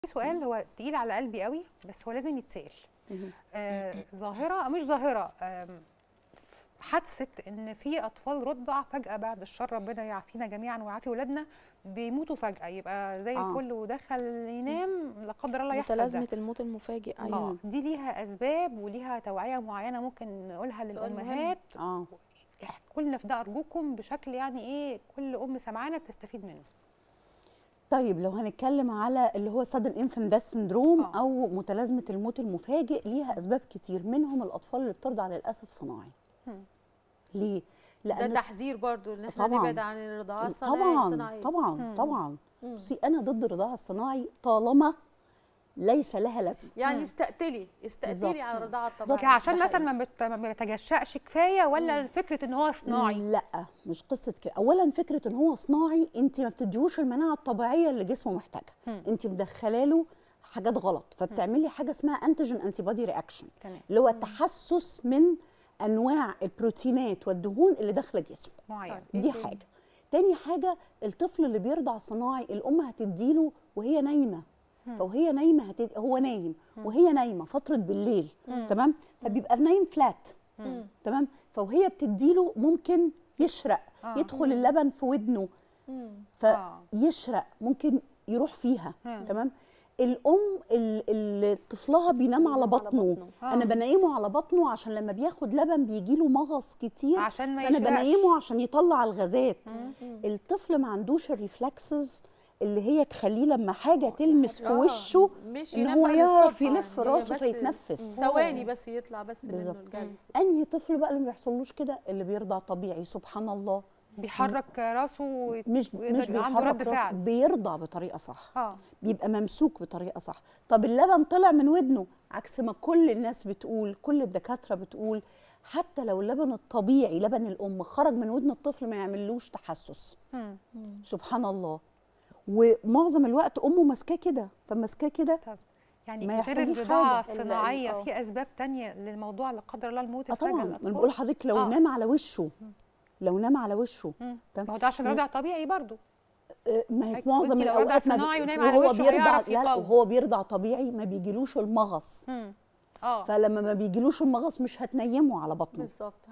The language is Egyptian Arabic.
سؤال هو تقيل على قلبي قوي بس هو لازم يتسال مهم. آه ظاهره مش ظاهره آم، حادثه ان في اطفال رضع فجاه بعد الشر ربنا يعافينا جميعا ويعافي ولادنا بيموتوا فجاه يبقى زي آه. الفل ودخل ينام لا قدر الله يحصل متلازمه ده الموت المفاجئ اه ايوه دي ليها اسباب وليها توعيه معينه ممكن نقولها سؤال مهم. للامهات اه احكوا لنا في ده ارجوكم بشكل يعني ايه كل ام سمعانه تستفيد منه طيب لو هنتكلم على اللي هو sudden infant death syndrome آه. او متلازمه الموت المفاجئ ليها اسباب كتير منهم الاطفال اللي بترضع للاسف صناعي هم. ليه ده لان تحذير برضو ان احنا طبعاً. نبعد عن الرضاعه الصناعيه طبعا الصناعيه طبعا مم. طبعا مم. بصي انا ضد الرضاعه الصناعي طالما ليس لها لازمه يعني مم. استقتلي بالظبط. استقتلي على الرضاعه اوكي الطبيعيه عشان ده مثلا حقيقي. ما بت- ما بيتجشأش كفايه ولا فكره ان هو صناعي لا مش قصه كده اولا فكره ان هو صناعي انت ما بتديهوش المناعه الطبيعيه اللي جسمه محتاجها مم. انت مدخله له حاجات غلط فبتعملي حاجه اسمها انتيجين انتي بودي رياكشن تمام اللي هو تحسس من انواع البروتينات والدهون اللي داخله جسمه معين طيب. إيه دي تاني؟ حاجه تاني حاجه الطفل اللي بيرضع صناعي الام هتديله وهي نايمه فوهي نايمه هتد... هو نايم وهي نايمه فتره بالليل تمام فبيبقى نايم فلات مم. تمام فوهي بتديله ممكن يشرق آه. يدخل اللبن في ودنه مم. آه. فيشرق ممكن يروح فيها مم. تمام الام ال- ال- طفلها بينام على على بطنه بطنه. آه. انا بنيمه على بطنه عشان لما بياخد لبن بيجي له مغص كتير عشان ما فانا يشرقش. بنيمه عشان يطلع الغازات مم. الطفل ما عندوش الريفلكسز اللي هي تخليه لما حاجه تلمس في آه، وشه مش ان ينام هو بعد يعرف الصبح، يلف هي راسه بس فيتنفس ثواني بس يطلع بس منه بالظبط. الجهاز انهي طفل بقى اللي ما بيحصلوش كده اللي بيرضع طبيعي سبحان الله بيحرك راسه ويت- مش ويقدر مش يبقى عنده رد بيحرك راسه فعل بيرضع بطريقه صح اه بيبقى ممسوك بطريقه صح طب اللبن طلع من ودنه عكس ما كل الناس بتقول كل الدكاتره بتقول حتى لو اللبن الطبيعي لبن الام خرج من ودن الطفل ما يعملوش تحسس مم. سبحان الله ومعظم الوقت امه ماسكاه كده فماسكاه كده طب يعني ما غير يحصلوش الرضاعه حاجة. الصناعيه ال- في اسباب تانية للموضوع لا قدر الله الموت اه الفجأة طبعا للأطفال؟ انا بقول لحضرتك لو آه. نام على وشه لو نام على وشه مم. تمام؟ ما هو ده عشان رضع طبيعي برضه آه، ما هي هيك- في معظم وانتي لو الاوقات رضع ما صناعي بي- ونايم على وهو وشه بيرضع هيعرف لا لا يقاوم. وهو بيرضع طبيعي ما بيجيلوش المغص مم. اه فلما ما بيجيلوش المغص مش هتنيمه على بطنه بالظبط